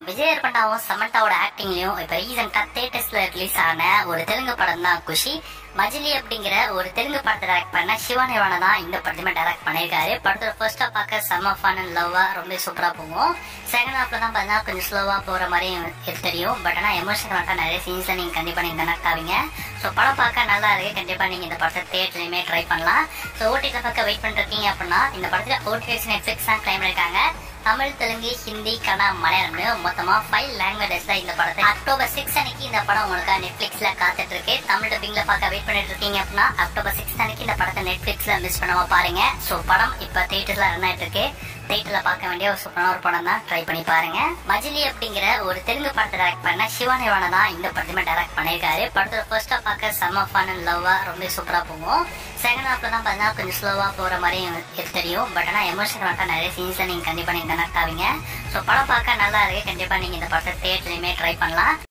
விஜய் அர்பண்டாவும் சமந்தாவோட ஆக்டிங்லயும் இப்ப ரீசெண்டா தேட்டர்ஸ்ல ரிலீஸ் ஆன ஒரு தெலுங்கு படம் தான் குஷி மஜிலி அப்படிங்கிற ஒரு தெலுங்கு படத்தை டைரக்ட் பண்ண சிவா நிர்வாணா தான் இந்த படத்தையுமே டைரக்ட் பண்ணியிருக்காரு படத்தோட ஃபர்ஸ்ட் ஹாஃப் பார்க்க செம்ம ஃபன் அண்ட் லவ்வா ரொம்ப சூப்பரா போகும் செகண்ட் ஹாஃப்ல தான் பார்த்தா கொஞ்சம் ஸ்லோவா போற மாதிரி எனக்கு தெரியும் பட் ஆனா எமோஷனல் நிறைய சீன்ஸ்ல நீங்க கண்டிப்பா நீங்க கனெக்ட் ஆவீங்க ஸோ படம் பார்க்க நல்லா இருக்கு கண்டிப்பா நீங்க இந்த படத்தை தேட்டர்லயுமே ட்ரை பண்ணலாம் ஸோ ஓடிடில பார்க்க வெயிட் பண்ணிருக்கீங்க அப்படின்னா இந்த படத்துல ஓடிஎஸ் நெட்ஃபிளிக்ஸ் தான் கிளைம் பண்ணிருக்காங்க தமிழ் தெலுங்கு ஹிந்தி கன்னடா மலையாளம்னு மொத்தமா ஃபைவ் லாங்குவேஜஸ்ல இந்த படத்தை அக்டோபர் சிக்ஸ் அன்னைக்கு இந்த படம் உங்களுக்கு நெட்ஃபிளிக்ஸ்ல காத்துட்டு இருக்கு தமிழ் டப்பிங்ல பார்க்க வெயிட் பண்ணிட்டு இருக்கீங்க அப்படின்னா அக்டோபர் சிக்ஸ் அன்னைக்கு இந்த படத்தை நெட்ஃபிளிக்ஸ்ல மிஸ் பண்ணாம பாருங்க ஸோ படம் இப்ப தியேட்டர்ல ரன் ஆயிட்டு இருக்கு தியேட்டர்ல பார்க்க வேண்டிய ஒரு சூப்பரான ஒரு படம் தான் ட்ரை பண்ணி பாருங்க மஜிலி அப்படிங்கிற ஒரு தெலுங்கு படத்தை டைரக்ட் பண்ண சிவா நிர்வாணா தான் இந்த படத்தையுமே டைரக்ட் பண்ணியிருக்காரு படத்தோட ஃபர்ஸ்ட் ஹாஃப் பார்க்க செம்ம ஃபன் அண்ட் லவ்வா ரொம்ப சூப்பரா போகும் செகண்ட் ஹாஃப்ல தான் பார்த்தா கொஞ்சம் ஸ்லோவா போற மாதிரி எனக்கு தெரியும் பட் ஆனா எமோஷனல் நிறைய சீன்ஸ்ல நீங்க கண்டிப்பா நீங்க கனெக்ட் ஆவீங்க ஸோ படம் பார்க்க நல்லா இருக்கு கண்டிப்பா நீங்க இந்த படத்தை தேட்டர்லயுமே ட்ரை பண்ணலாம்